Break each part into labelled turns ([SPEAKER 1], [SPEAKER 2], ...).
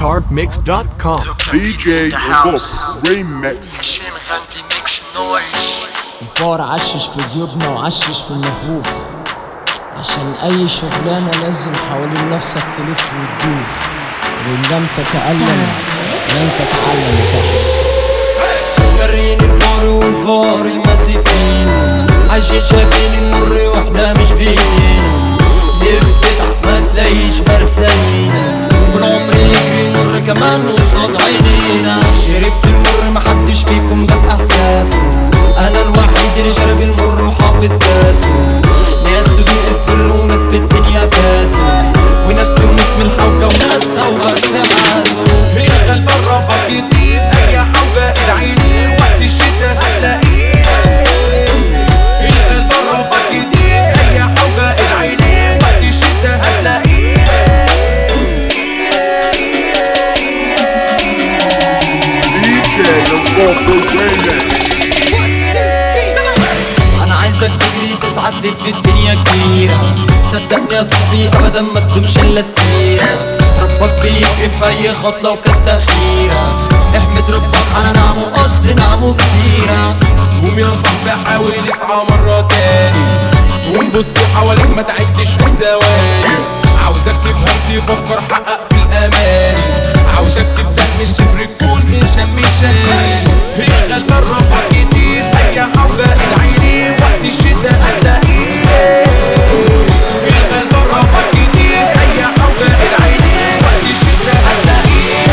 [SPEAKER 1] TarmixDot.com
[SPEAKER 2] DJ Wolf Remix
[SPEAKER 3] ميكشن غاندي ميكس نويز
[SPEAKER 4] الفار عشش في جيوبنا وعشش في النفوخ عشان أي شغلانة لازم حوالين نفسك تلف وتدور وإن لم تتألم لن تتعلم صح
[SPEAKER 5] وريني الفار والفار المسيفين عايشين شايفين المر واحنا مش بايدينا نفتح ما تلاقيش مرسلين والعمر يجري مر كمان قصاد عينينا شربت المر محدش فيكم جاب احساسه انا الوحيد اللي شرب المر وحافظ كاسه ناس تدوق الذل وناس بالدنيا فاسوا وناس تموت من الحوجة وناس توقف سمعته
[SPEAKER 6] هي غلبة ربك يضيف اي حوجة العينين وقت الشدة هتلاقيه هي غلبة ربك يضيف اي حوجة العينين وقت الشدة هتلاقيه
[SPEAKER 2] DJ Wolf Remix
[SPEAKER 5] انا عايزك تجري تسعد لي في الدنيا كبيرة صدقني يا صاحبي ابدا ما تدومش الا السيرة ربك بيجري في اي خط لو كانت تأخيرة احمد ربك على نعمه اصل نعمه كتيرة
[SPEAKER 6] قوم يا صاحبي حاول اسعى مرة تاني ونبص حواليك ما تعدش في الثواني عاوزك تفهم تفكر حقق في الامان عاوزك تبدا من الصفر تكون انسان مثالي هي غلبة ربك يدير اي حاجة العينين وقت الشدة هتلاقيه هي غلبة ربك يدير اي حاجة العينين وقت الشدة هتلاقيه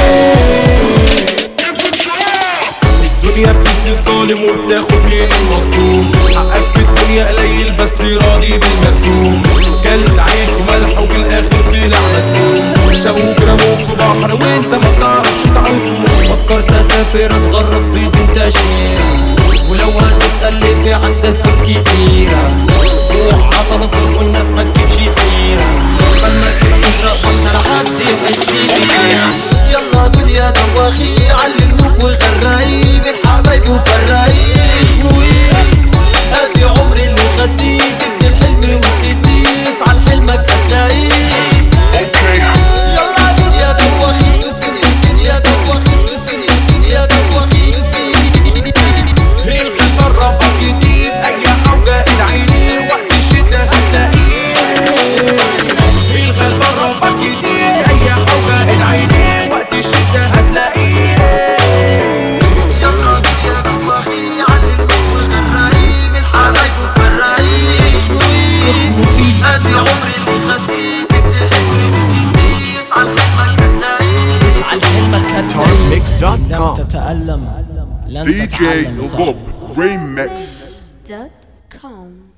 [SPEAKER 6] الدنيا بتدي ظالم وبتاخد من المظلوم حقك في الدنيا قليل بس راضي بالمرسوم كلت عيش وملح وفي الاخر طلع مسموم سووك رموك في بحر وانت ما بتعرفش تعوم
[SPEAKER 5] فكرت اسافر اتغرب بدون تأشيرة ولو هتسأل لي في عندي اسباب كتيرة روح عطل صرف والناس ما تجيبش سيرة فالمركب تغرق واحنا لحد يحس بينا يلا دود يا دواخي علموك وغراي بالحبايب وفراي خوي هاتي عمري اللي خديك ابن الحلم وتدي اسعى لحلمك هتلاقيه يلا دود يا دواخي دود يا دواخي دود يا دواخي
[SPEAKER 6] هي الخلبة ربك يضيف اي حاجة العينين وقت الشدة هتلاقيه هي الخلبة ربك يضيف اي حاجة العينين وقت الشدة هتلاقيه
[SPEAKER 5] يلا دود يا دواخي علموك وغراي بالحبايب وفراي هاتي عمري اللي خديك ابن الحلم وتدي اسعى لحلمك هتلاقيه
[SPEAKER 4] اسعى لحلمك هتلاقي لم
[SPEAKER 1] TarmixDot.com
[SPEAKER 4] تتألم لن
[SPEAKER 2] DJ
[SPEAKER 4] تتعلم صح
[SPEAKER 2] Wolf Remix
[SPEAKER 7] dot com.